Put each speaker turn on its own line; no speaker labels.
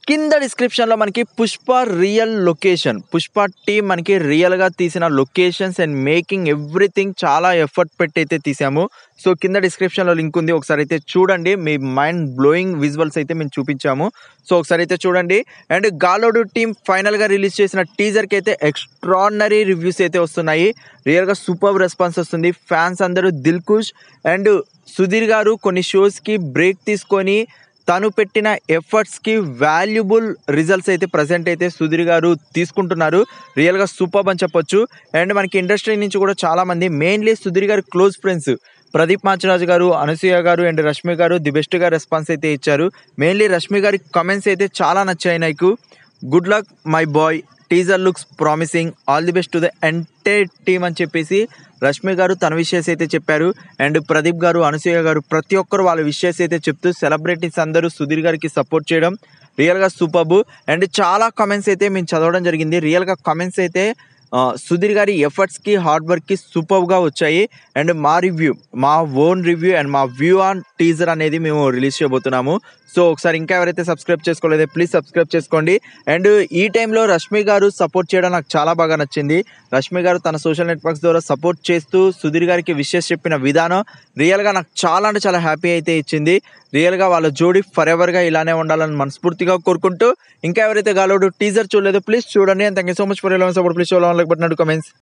కింద డిస్క్రిప్షన్లో మనకి Pushpa real location Pushpa team మనకి రియల్గా తీసిన లొకేషన్స్ అండ్ మేకింగ్ ఎవ్రీథింగ్ చాలా ఎఫర్ట్ పెట్టి అయితే తీసాము సో కింద డిస్క్రిప్షన్లో లింక్ ఉంది ఒకసారి అయితే చూడండి మీ మైండ్ బ్లోయింగ్ విజువల్స్ అయితే మేము చూపించాము సో ఒకసారి అయితే చూడండి అండ్ గాలోడు టీం ఫైనల్గా రిలీజ్ చేసిన టీజర్కి అయితే ఎక్స్ట్రాడినరీ రివ్యూస్ అయితే వస్తున్నాయి రియల్గా సూపర్ రెస్పాన్స్ వస్తుంది ఫ్యాన్స్ అందరూ దిల్ కుష్ అండ్ సుధీర్ గారు కొన్ని షోస్కి బ్రేక్ తీసుకొని తను పెట్టిన ఎఫర్ట్స్కి వాల్యుబుల్ రిజల్ట్స్ అయితే ప్రజెంట్ అయితే సుధీర్ గారు తీసుకుంటున్నారు రియల్గా సూపర్ అని చెప్పొచ్చు అండ్ మనకి ఇండస్ట్రీ నుంచి కూడా చాలామంది మెయిన్లీ సుధీర్ గారి క్లోజ్ ఫ్రెండ్స్ ప్రదీప్ మాచరాజు గారు అనసూయ గారు అండ్ రష్మి గారు ది బెస్ట్గా రెస్పాన్స్ అయితే ఇచ్చారు మెయిన్లీ రష్మి గారి కమెంట్స్ అయితే చాలా నచ్చాయి నాకు good luck my boy teaser looks promising all the best to the entire team అని చెప్పేసి రష్మి గారు తన విషయస్ అయితే చెప్పారు అండ్ ప్రదీప్ గారు అనసూయ గారు ప్రతి ఒక్కరు వాళ్ళ విషయస్ అయితే చెప్తూ సెలబ్రిటీస్ అందరూ సుధీర్ గారికి సపోర్ట్ చేయడం రియల్గా సూపర్బు అండ్ చాలా కామెంట్స్ అయితే మేము చదవడం జరిగింది రియల్గా కామెంట్స్ అయితే ఆ, సుధీర్ గారి ఎఫర్ట్స్కి హార్డ్ వర్క్కి సూపర్గా వచ్చాయి అండ్ మా రివ్యూ మా ఓన్ రివ్యూ అండ్ మా వ్యూ ఆన్ టీజర్ అనేది మేము రిలీజ్ చేయబోతున్నాము సో ఒకసారి ఇంకా ఎవరైతే సబ్స్క్రైబ్ చేసుకోలేదో ప్లీజ్ సబ్స్క్రైబ్ చేసుకోండి అండ్ ఈ టైంలో రష్మి గారు సపోర్ట్ చేయడం నాకు చాలా బాగా నచ్చింది రష్మి గారు తన సోషల్ నెట్వర్క్స్ ద్వారా సపోర్ట్ చేస్తూ సుధీర్ గారికి విషెస్ చెప్పిన విధానం రియల్గా నాకు చాలా అంటే చాలా హ్యాపీ అయితే ఇచ్చింది రియల్గా వాళ్ళ జోడీ ఫర్ ఎవర్గా ఇలానే ఉండాలని మనస్ఫూర్తిగా కోరుకుంటూ ఇంకా ఎవరైతే గాలోడు టీజర్ చూడలేదో ప్లీజ్ చూడండి and thank you so much for ఎలా సపోర్ట్ ప్లీజ్ చూడాలి బట్ నడు కమెంట్స్